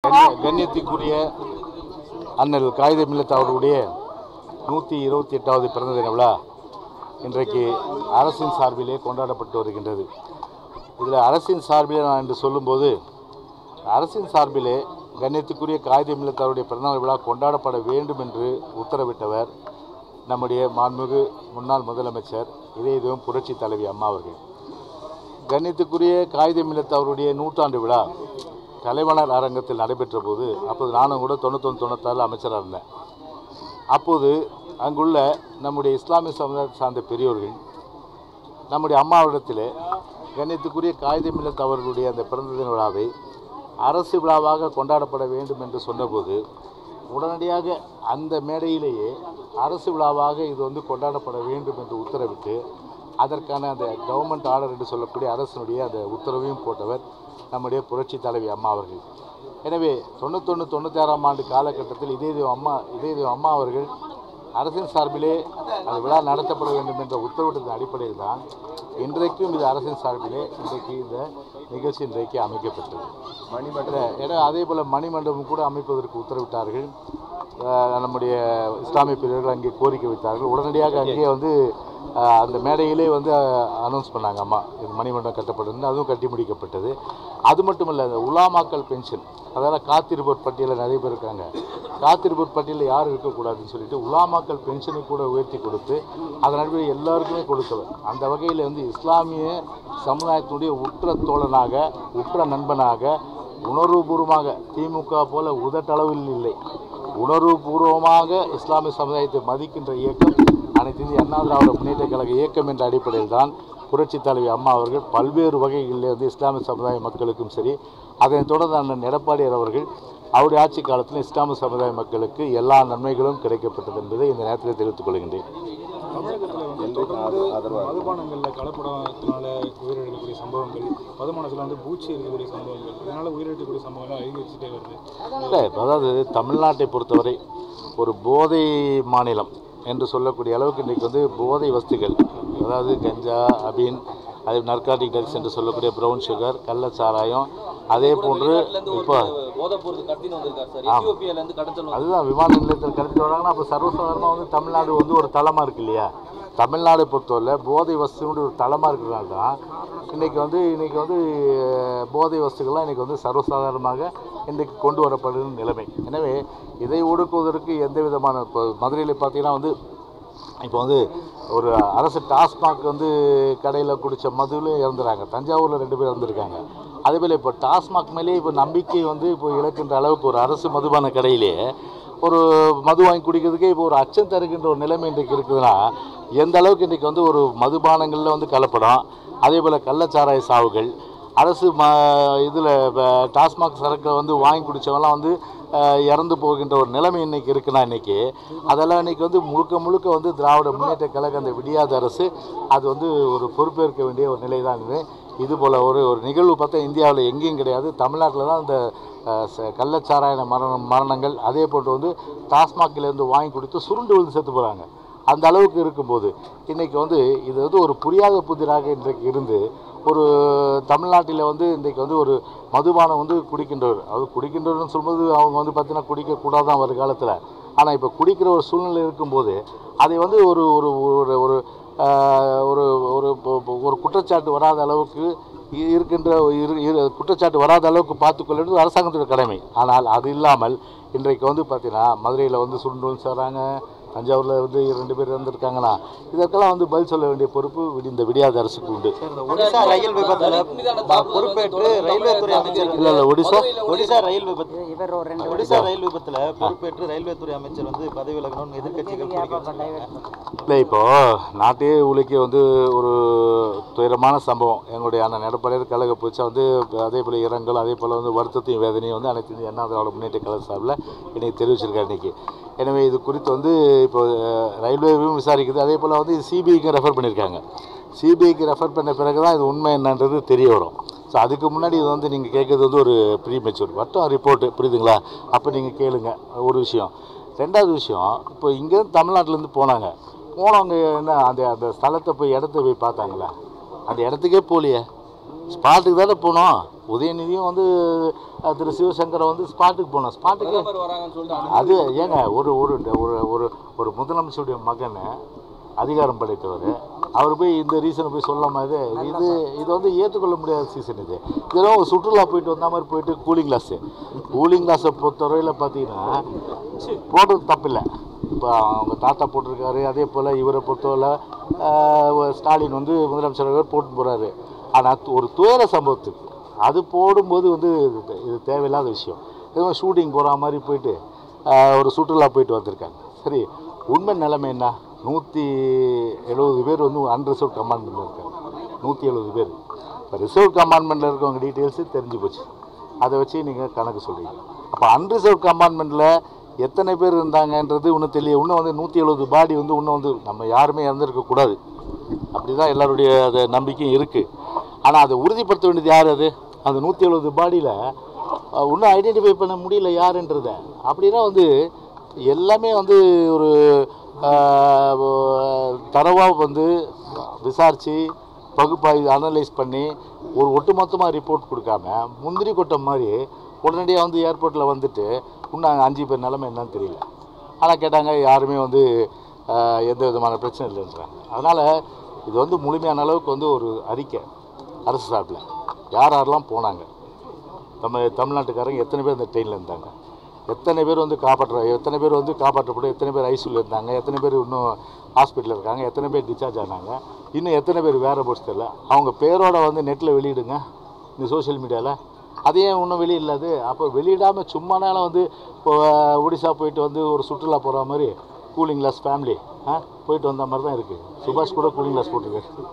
கண்ணிய- கண்ணியத்திற்குரிய அண்ணல் காகித மில்லத் அவர்களுடைய நூற்றி இருபத்தி எட்டாவது பிறந்த தின விழா இன்றைக்கு அரசின் சார்பிலே கொண்டாடப்பட்டு வருகின்றது இதில் அரசின் சார்பிலே நான் என்று சொல்லும்போது அரசின் சார்பிலே கண்ணியத்துக்குரிய காகித மில்லத் அவருடைய பிறந்தநாள் விழா கொண்டாடப்பட வேண்டும் என்று உத்தரவிட்டவர் நம்முடைய மாண்புமிகு முன்னாள் முதலமைச்சர் இதயதேவம் புரட்சி தலைவி அம்மா அவர்கள் கண்ணியத்துக்குரிய காகித மில்லத் அவருடைய நூற்றாண்டு விழா கலைவாணர் அரங்கத்தில் நடைபெற்ற போது அப்போது நானும் கூட தொண்ணூத்தொன்று தொண்ணூத்தாறில் அமைச்சராக இருந்தேன் அப்போது அங்குள்ள நம்முடைய இஸ்லாமிய சமுதாயத்தை சார்ந்த பெரியோர்கள் நம்முடைய அம்மாவிடத்தில் கண்ணியத்துக்குரிய காகித மில்லத் அவர்களுடைய அந்த பிறந்த தின விழாவை அரசு விழாவாக கொண்டாடப்பட வேண்டும் என்று சொன்னபோது உடனடியாக அந்த மேடையிலேயே அரசு விழாவாக இது வந்து கொண்டாடப்பட வேண்டும் என்று உத்தரவிட்டு அதற்கான அந்த கவர்மெண்ட் ஆர்டர் என்று சொல்லக்கூடிய அரசினுடைய அந்த உத்தரவையும் போட்டவர் நம்முடைய புரட்சி தலைவி அம்மா அவர்கள் எனவே தொண்ணூத்தொன்று தொண்ணூத்தாறாம் ஆண்டு காலகட்டத்தில் இதயதேவ அம்மா இதயதேவ அம்மா அவர்கள் அரசின் சார்பிலே அந்த விழா நடத்தப்பட வேண்டும் என்ற உத்தரவிட்டதன் அடிப்படையில் தான் இன்றைக்கும் இது அரசின் சார்பிலே இன்றைக்கு இந்த நிகழ்ச்சி இன்றைக்கு அமைக்கப்பட்டது மணிமண்டலம் ஏன்னா அதே போல் மணிமண்டபம் கூட அமைப்பதற்கு உத்தரவிட்டார்கள் அஹ் நம்முடைய இஸ்லாமிய பிரிவர்கள் அங்கே கோரிக்கை வைத்தார்கள் உடனடியாக அங்கேயே வந்து அஹ், அந்த மேடையிலே வந்து அனௌன்ஸ் பண்ணாங்க அம்மா இது மணிமண்டபம் கட்டப்பட்டது அதுவும் கட்டி முடிக்கப்பட்டது அது மட்டும் இல்லை அந்த உலாமாக்கல் பென்ஷன் அதாவது காத்திருப்போர் பட்டியலில் நிறைய பேர் இருக்காங்க காத்திருப்போர் பட்டியலில் யாரும் இருக்கக்கூடாதுன்னு சொல்லிட்டு உலாமாக்கல் பென்ஷனை கூட உயர்த்தி கொடுத்து அதன் அடிப்படையில் எல்லாருக்குமே கொடுத்தவர் அந்த வகையில் வந்து இஸ்லாமிய சமுதாயத்தினுடைய உற்ற தோழனாக உற்ற நண்பனாக உணர்வுபூர்வமாக திமுக போல உதட்டளவில் இல்லை உணர்வுபூர்வமாக இஸ்லாமிய சமுதாயத்தை மதிக்கின்ற இயக்கம் அனைத்து இந்திய அண்ணா திராவிட முன்னேற்ற கழக இயக்கம் என்ற அடிப்படையில் தான் புரட்சி தலைவி அம்மா அவர்கள் பல்வேறு வகைகளில் வந்து இஸ்லாமிய சமுதாய மக்களுக்கும் சரி அதனைத் தொடர்ந்து அண்ணன் எடப்பாடியார் அவர்கள் அவருடைய ஆட்சி காலத்தில் இஸ்லாமிய சமுதாய மக்களுக்கு எல்லா நன்மைகளும் கிடைக்கப்பட்டது என்பதை இந்த நேரத்தில் தெரிவித்துக் கொள்கின்றேன் தமிழகத்தில் வந்து தொடர்ந்து மதுபானங்களில் கலப்படத்தினால உயிரிழக்கக்கூடிய சம்பவங்கள் மதுபானத்தில் வந்து பூச்சி இருக்கக்கூடிய சம்பவங்கள் இதனால் உயிரிழக்கக்கூடிய சம்பவங்கள் அதிகரிச்சுட்டே வருது இல்லை இப்ப அதாவது தமிழ்நாட்டை பொறுத்தவரை ஒரு போதை மாநிலம் என்று சொல்லக்கூடிய அளவுக்கு இன்றைக்கி வந்து போதை வஸ்துகள் அதாவது கஞ்சா அபீன் அது நர்காட்டிக் ட்ரக்ஸ் என்று சொல்லக்கூடிய ப்ரௌன் சுகர் கள்ளச்சாராயம் அதே போன்று இப்போ போதைப் பொருள் கடத்தின்னு வந்திருக்காரு சார் எத்தியோப்பியால இருந்து கடத்தல் அதுதான் விமான நிலையத்தில் கடத்திட்டு வராங்கன்னா அப்போ சர்வசாதாரணமாக வந்து தமிழ்நாடு வந்து ஒரு தளமாக இருக்கு இல்லையா தமிழ்நாடை பொறுத்தவரை போதை வஸ்துனுடைய ஒரு தளமாக இருக்கிறனால தான் இன்றைக்கி வந்து இன்றைக்கி வந்து அஹ், போதை வஸ்துக்கள்லாம் இன்றைக்கி வந்து சர்வசாதாரணமாக இன்றைக்கு கொண்டு வரப்படுகிற நிலைமை எனவே இதை ஒடுக்குவதற்கு எந்த விதமான இப்போ மதுரையில் பார்த்தீங்கன்னா வந்து இப்போ வந்து ஒரு அரசு டாஸ்மாக் வந்து கடையில் குடித்த மதுவில் இறந்துறாங்க தஞ்சாவூரில் ரெண்டு பேர் இறந்துருக்காங்க அதேபோல் இப்போ டாஸ்மாக் மேலேயே இப்போ நம்பிக்கை வந்து இப்போ இழக்கின்ற அளவுக்கு ஒரு அரசு மதுபான கடையிலே ஒரு மது வாங்கி குடிக்கிறதுக்கே இப்போ ஒரு அச்சம் தருகின்ற ஒரு நிலைமை இன்றைக்கு இருக்குதுன்னா எந்த அளவுக்கு இன்றைக்கி வந்து ஒரு மதுபானங்களில் வந்து கலப்படம் அதே போல் கள்ளச்சாராய சாவுகள் அரசு ம இதில் டாஸ்மாக் சரக்கை வந்து வாங்கி குடித்தவங்களாம் வந்து அஹ், இறந்து போகின்ற ஒரு நிலைமை இன்னைக்கு இருக்குன்னா இன்னைக்கு அதெல்லாம் இன்னைக்கு வந்து முழுக்க முழுக்க வந்து திராவிட முன்னேற்ற கழக அந்த விடியாத அரசு அது வந்து ஒரு பொறுப்பேற்க வேண்டிய ஒரு நிலை தான் இது இது போல் ஒரு ஒரு நிகழ்வு பார்த்தா இந்தியாவில் எங்கேயும் கிடையாது தமிழ்நாட்டில் தான் இந்த அஹ், ச- கள்ளச்சாராய மரணம் மரணங்கள் அதே போன்று வந்து டாஸ்மாகிலேருந்து வாங்கி கொடுத்து சுருண்டு விழுந்து செத்து போகிறாங்க அந்த அளவுக்கு இருக்கும்போது இன்றைக்கி வந்து இது வந்து ஒரு புரியாத புதிராக இன்றைக்கு இருந்து ஒரு தமிழ்நாட்டில் வந்து இன்றைக்கு வந்து ஒரு மதுபானம் வந்து குடிக்கின்றவர் அது குடிக்கின்றவர்னு சொல்லும்போது அவங்க வந்து பார்த்தீங்கன்னா குடிக்கக்கூடாதான் வரும் காலத்தில் ஆனால் இப்போ குடிக்கிற ஒரு சூழ்நிலை இருக்கும்போது அதை வந்து ஒரு ஒரு ஒரு ஒரு ஆஹ், ஒரு ஒரு ஒரு- ஒரு குற்றச்சாட்டு வராத அளவுக்கு இ- இருக்கின்ற இரு- இரு- குற்றச்சாட்டு வராத அளவுக்கு பார்த்துக்கொள்ள வேண்டியது அரசாங்கத்தோட கடமை ஆனால் அது இல்லாமல் இன்றைக்கு வந்து பார்த்தீங்கன்னா மதுரையில் வந்து சுருண்டு சேர்றாங்க தஞ்சாவூரில் வந்து ரெண்டு பேர் இருந்திருக்காங்கன்னா இதற்கெல்லாம் வந்து பதில் சொல்ல வேண்டிய பொறுப்பு விடி- இந்த விடியாத அரசுக்கு உண்டு இந்த ஒடிசா ரயில் விபத்துல ப- பொறுப்பேற்று ரயில்வே துறை அமைச்சர் இல்லை இல்லை ஒடிசா ஒடிசா ரயில் விபத்து ஒடிசா ரயில் விபத்துல பொறுப்பேற்று ரயில்வே துறை அமைச்சர் வந்து பதவி விலகணும்னு எதிர்க்கட்சிகள் கோரிக்கை வச்சிருக்காங்க. இல்லை இப்போ நாட்டையே உலுக்கி வந்து ஒரு துயரமான சம்பவம் எங்களுடைய அண்ணன் எடப்பாடியார் கழக பூச்சா வந்து அதே போல் இரங்கல் அதே போல் வந்து வருத்தத்தையும் வேதனையும் வந்து அனைத்து இந்திய அண்ணா திராவிட முன்னேற்ற கழக சார்பில் இன்னைக்கு தெரிவிச்சிருக்காரு இன்னைக்கு எனவே இது குறித்து வந்து இப்போ அஹ், ரயில்வேவும் விசாரிக்குது அதே போல் வந்து சிபிஐக்கு ரெஃபர் பண்ணியிருக்காங்க சிபிஐக்கு ரெஃபர் பண்ண பிறகு தான் இது உண்மை என்னன்றது தெரிய வரும் ஸோ அதுக்கு முன்னாடி இது வந்து நீங்கள் கேட்குறது வந்து ஒரு ப்ரீ மெச்சூர் மட்டும் ரிப்போர்ட்டு புரியுதுங்களா அப்போ நீங்கள் கேளுங்க ஒரு விஷயம் ரெண்டாவது விஷயம் இப்போ இங்கேருந்து தமிழ்நாட்டிலேருந்து போனாங்க போனவங்க என்ன அந்த அந்த ஸ்தலத்தை போய் இடத்த போய் பார்த்தாங்களா அந்த இடத்துக்கே போகலையே ஸ்பாட்டுக்கு தானே போனோம் உதயநிதியும் வந்து அஹ், திரு சிவசங்கரை வந்து ஸ்பாட்டுக்கு போனோம் ஸ்பாட்டுக்கு பிரதமர் வராங்கன்னு சொல்லிட்டு அது ஏங்க ஒரு ஒரு ஒரு ஒரு ஒரு முதலமைச்சருடைய மகன் அதிகாரம் படைத்தவர் அவர் போய் இந்த ரீசனை போய் சொல்லாம இது இது இது வந்து ஏற்றுக்கொள்ள முடியாத சீசன் இது இதெல்லாம் ஒரு சுற்றுலா போயிட்டு வந்த மாதிரி போயிட்டு கூலிங் கிளாஸு கூலிங் கிளாஸை பொறுத்தவரையில் பார்த்தீங்கன்னா போடுறது தப்பில்லை இப்போ அவங்க தாத்தா போட்டிருக்காரு அதே போல் இவரை பொறுத்தவரை ஆஹ், ஸ்டாலின் வந்து முதலமைச்சர் அவர் போட்டு போகிறாரு ஆனால் ஒரு துயர சம்பவத்துக்கு அது போடும்போது வந்து இது- இது தேவையில்லாத விஷயம் ஏதோ ஷூட்டிங் போகிற மாதிரி போயிட்டு ஆஹ், ஒரு சுற்றுலா போயிட்டு வந்திருக்காங்க சரி உண்மை நிலைமை என்ன நூற்றி எழுபது பேர் வந்து அன்ரிசர்வ் கம்பார்ட்மெண்ட்டில் இருக்காங்க நூற்றி எழுபது பேர் இப்போ ரிசர்வ் கம்பார்ட்மெண்ட்டில் இருக்கவங்க டீட்டெயில்ஸு தெரிஞ்சு போச்சு அதை வச்சு நீங்கள் கணக்கு சொல்கிறீங்க அப்போ அன்ரிசர்வ் கம்பார்ட்மெண்ட்டில் எத்தனை பேர் இருந்தாங்கன்றது இன்னும் தெரியல இன்னும் வந்து நூற்றி எழுபது பாடி வந்து இன்னும் வந்து நம்ம யாருமே இறந்துருக்கக்கூடாது அப்படி தான் எல்லாருடைய அது நம்பிக்கையும் இருக்குது ஆனால் அதை உறுதிப்படுத்த வேண்டியது யார் அது அந்த நூற்றி எழுபது பாடியில் இன்னும் ஐடென்டிஃபை பண்ண முடியல யாருன்றத அப்படின்னா வந்து எல்லாமே வந்து ஒரு தரவாக வந்து விசாரித்து பகுப்பாய்வு அனலைஸ் பண்ணி ஒரு ஒட்டுமொத்தமாக ரிப்போர்ட் கொடுக்காம முந்திரி கொட்டை மாதிரி உடனடியாக வந்து ஏர்போர்ட்டில் வந்துட்டு இன்னும் அஞ்சு பேர் நிலைமை என்னன்னு தெரியல ஆனால் கேட்டாங்க யாருமே வந்து ஆஹ், எந்த விதமான பிரச்சனை இல்லைன்றாங்க அதனால் இது வந்து முழுமையான அளவுக்கு வந்து ஒரு அறிக்கை அரசு சார்பில் யார் யாரெல்லாம் போனாங்க நம்ம தமிழ்நாட்டுக்காரங்க எத்தனை பேர் இந்த ட்ரெயினில் இருந்தாங்க எத்தனை பேர் வந்து காப்பாற்ற எத்தனை பேர் வந்து காப்பாற்றப்படும் எத்தனை பேர் ஐசியூவில் இருந்தாங்க எத்தனை பேர் இன்னும் ஹாஸ்பிட்டலில் இருக்காங்க எத்தனை பேர் டிஸ்சார்ஜ் ஆனாங்க இன்னும் எத்தனை பேர் வேறு போஸ்ட் தெரியல அவங்க பேரோட வந்து நெட்டில் வெளியிடுங்க இந்த சோஷியல் மீடியாவில் அதையே இன்னும் வெளியிடலாது அப்போ வெளியிடாமல் சும்மானாலும் வந்து இப்போ ஒடிசா போயிட்டு வந்து ஒரு சுற்றுலா போகிற மாதிரி கூலிங் கிளாஸ் ஃபேமிலி ஆ போயிட்டு வந்த மாதிரி தான் இருக்குது சுபாஷ் கூட கூலிங் கிளாஸ் போட்டிருக்காரு